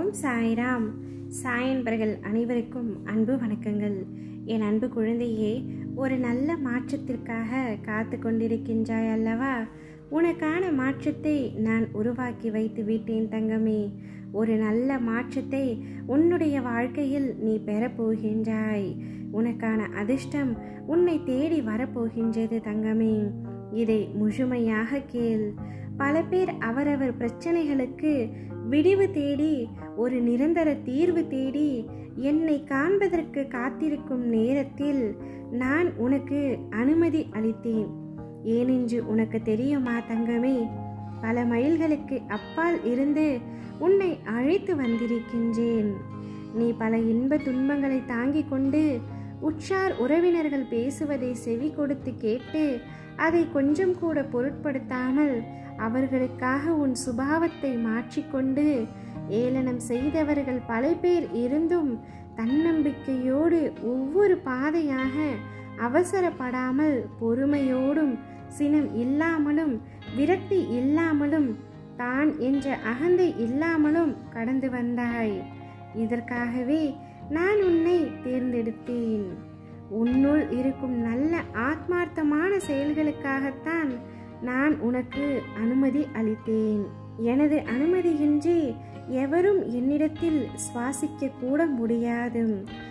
ஓம் சாய்ராம் சாயன்பர்கள் அனைவருக்கும் அன்பு வணக்கங்கள் என் அன்பு குழந்தையே ஒரு நல்ல மாற்றத்திற்காக காத்து கொண்டிருக்கின்றாய் அல்லவா உனக்கான மாற்றத்தை நான் உருவாக்கி வைத்து விட்டேன் தங்கமே ஒரு நல்ல மாற்றத்தை உன்னுடைய வாழ்க்கையில் நீ பெறப்போகின்றாய் உனக்கான அதிர்ஷ்டம் உன்னை தேடி வரப்போகின்றது தங்கமே இதை முழுமையாக கேள் பல பேர் அவரவர் பிரச்சனைகளுக்கு விடிவு தேடி ஒரு நிரந்தர தீர்வு தேடி என்னை காண்பதற்கு காத்திருக்கும் நேரத்தில் நான் உனக்கு அனுமதி அளித்தேன் ஏனென்று உனக்கு தெரியுமா தங்கமே பல மைல்களுக்கு அப்பால் இருந்து உன்னை அழைத்து வந்திருக்கின்றேன் நீ பல இன்ப துன்பங்களை தாங்கிக் கொண்டு உற்றார் உறவினர்கள் பேசுவதை செவி கொடுத்து கேட்டு அதை கொஞ்சம் கூட பொருட்படுத்தாமல் அவர்களுக்காக உன் சுபாவத்தை மாற்றிக்கொண்டு ஏளனம் செய்தவர்கள் பல பேர் இருந்தும் தன்னம்பிக்கையோடு ஒவ்வொரு பாதையாக அவசரப்படாமல் பொறுமையோடும் சினம் இல்லாமலும் விரக்தி இல்லாமலும் தான் என்ற அகந்தை இல்லாமலும் கடந்து வந்தாய் இதற்காகவே நான் உன்னை தேர்ந்தெடுத்தேன் உன்னுள் இருக்கும் நல்ல ஆத்மார்த்தமான செயல்களுக்காகத்தான் நான் உனக்கு அனுமதி அளித்தேன் எனது அனுமதியின்றி எவரும் என்னிடத்தில் சுவாசிக்க கூட முடியாது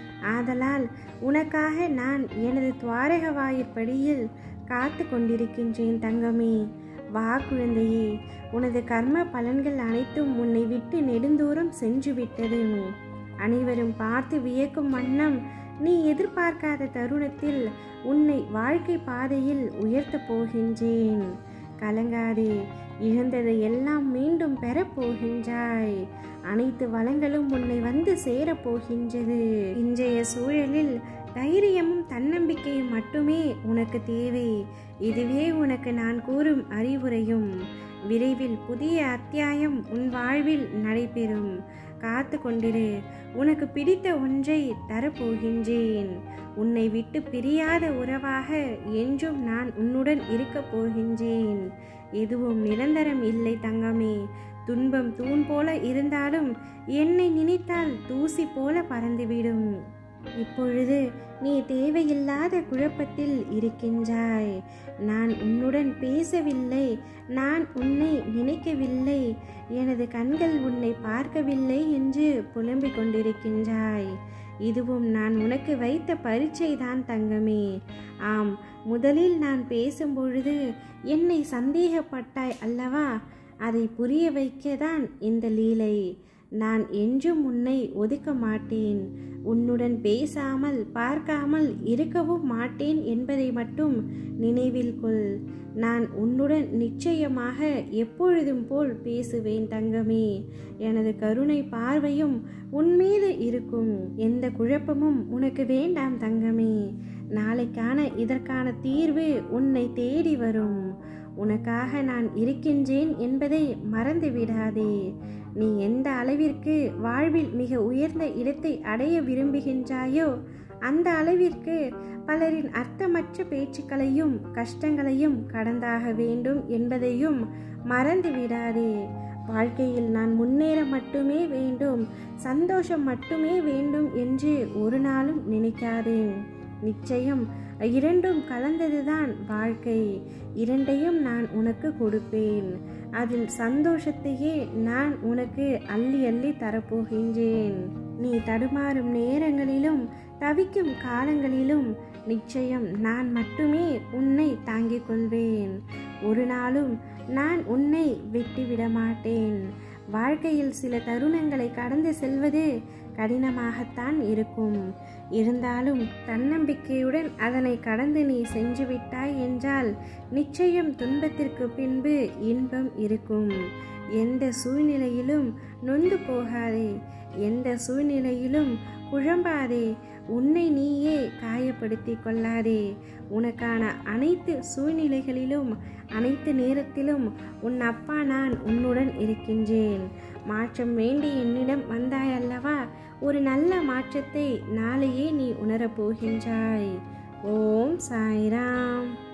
ஆதலால் உனக்காக நான் எனது துவாரக வாயிற்படியில் காத்து கொண்டிருக்கின்றேன் தங்கமே வா குழந்தையே உனது கர்ம பலன்கள் அனைத்தும் உன்னை விட்டு நெடுந்தூரம் சென்று விட்டது அனைவரும் பார்த்து வியக்கும் வண்ணம் நீ எதிர்பார்க்காத தருணத்தில் உன்னை வாழ்க்கை பாதையில் உயர்த்தப் போகின்றேன் கலங்காதே இழந்ததை எல்லாம் மீண்டும் பெறப்போகின்றாய் அனைத்து வளங்களும் உன்னை வந்து சேரப்போகின்றது இன்றைய சூழலில் தைரியமும் தன்னம்பிக்கையும் மட்டுமே உனக்கு தேவை இதுவே உனக்கு நான் கூறும் அறிவுரையும் விரைவில் புதிய அத்தியாயம் உன் வாழ்வில் நடைபெறும் காத்து கொண்டிரு உனக்கு பிடித்த ஒன்றை தரப்போகின்றேன் உன்னை விட்டு பிரியாத உறவாக என்றும் நான் உன்னுடன் இருக்கப் போகின்றேன் எதுவும் நிரந்தரம் இல்லை தங்கமே துன்பம் தூண் போல இருந்தாலும் என்னை நினைத்தால் தூசி போல பறந்துவிடும் இப்பொழுது நீ தேவையில்லாத குழப்பத்தில் இருக்கின்றாய் நான் உன்னுடன் பேசவில்லை நான் உன்னை நினைக்கவில்லை எனது கண்கள் உன்னை பார்க்கவில்லை என்று புலம்பிக் கொண்டிருக்கின்றாய் இதுவும் நான் உனக்கு வைத்த பரீட்சை தான் தங்கமே ஆம் முதலில் நான் பேசும்பொழுது என்னை சந்தேகப்பட்டாய் அல்லவா அதை புரிய வைக்கதான் இந்த லீலை நான் என்றும் உன்னை ஒதுக்க மாட்டேன் உன்னுடன் பேசாமல் பார்க்காமல் இருக்கவும் மாட்டேன் என்பதை மட்டும் நினைவில் கொள் நான் உன்னுடன் நிச்சயமாக எப்பொழுதும் போல் பேசுவேன் தங்கமே எனது கருணை பார்வையும் உன்மீது இருக்கும் எந்த குழப்பமும் உனக்கு வேண்டாம் தங்கமே நாளைக்கான இதற்கான தீர்வு உன்னை தேடி வரும் உனக்காக நான் இருக்கின்றேன் என்பதை மறந்து விடாதே நீ எந்த அளவிற்கு வாழ்வில் மிக உயர்ந்த இடத்தை அடைய விரும்புகின்றாயோ அந்த அளவிற்கு பலரின் அர்த்தமற்ற பேச்சுக்களையும் கஷ்டங்களையும் கடந்தாக வேண்டும் என்பதையும் மறந்து விடாதே வாழ்க்கையில் நான் முன்னேற மட்டுமே வேண்டும் சந்தோஷம் மட்டுமே வேண்டும் என்று ஒரு நாளும் நினைக்காதேன் நிச்சயம் இரண்டும் கலந்ததுதான் வாழ்க்கை இரண்டையும் நான் உனக்கு கொடுப்பேன் அதில் சந்தோஷத்தையே நான் உனக்கு அள்ளி அள்ளி தரப்போகின்றேன் நீ தடுமாறும் நேரங்களிலும் தவிக்கும் காலங்களிலும் நிச்சயம் நான் மட்டுமே உன்னை தாங்கிக் கொள்வேன் ஒரு நாளும் நான் உன்னை விட்டுவிட மாட்டேன் வாழ்க்கையில் சில தருணங்களை கடந்து செல்வது கடினமாகத்தான் இருக்கும் இருந்தாலும் தன்னம்பிக்கையுடன் அதனை கடந்து நீ சென்று விட்டாய் என்றால் நிச்சயம் துன்பத்திற்கு பின்பு இன்பம் இருக்கும் எந்த சூழ்நிலையிலும் நொந்து போகாதே எந்த சூழ்நிலையிலும் குழம்பாதே உன்னை நீயே காயப்படுத்தி கொள்ளாதே உனக்கான அனைத்து சூழ்நிலைகளிலும் அனைத்து நேரத்திலும் உன் அப்பா நான் உன்னுடன் இருக்கின்றேன் மாற்றம் வேண்டி என்னிடம் வந்தாய் அல்லவா ஒரு நல்ல மாற்றத்தை நாளையே நீ உணரப் போகின்றாய் ஓம் சாய்ராம்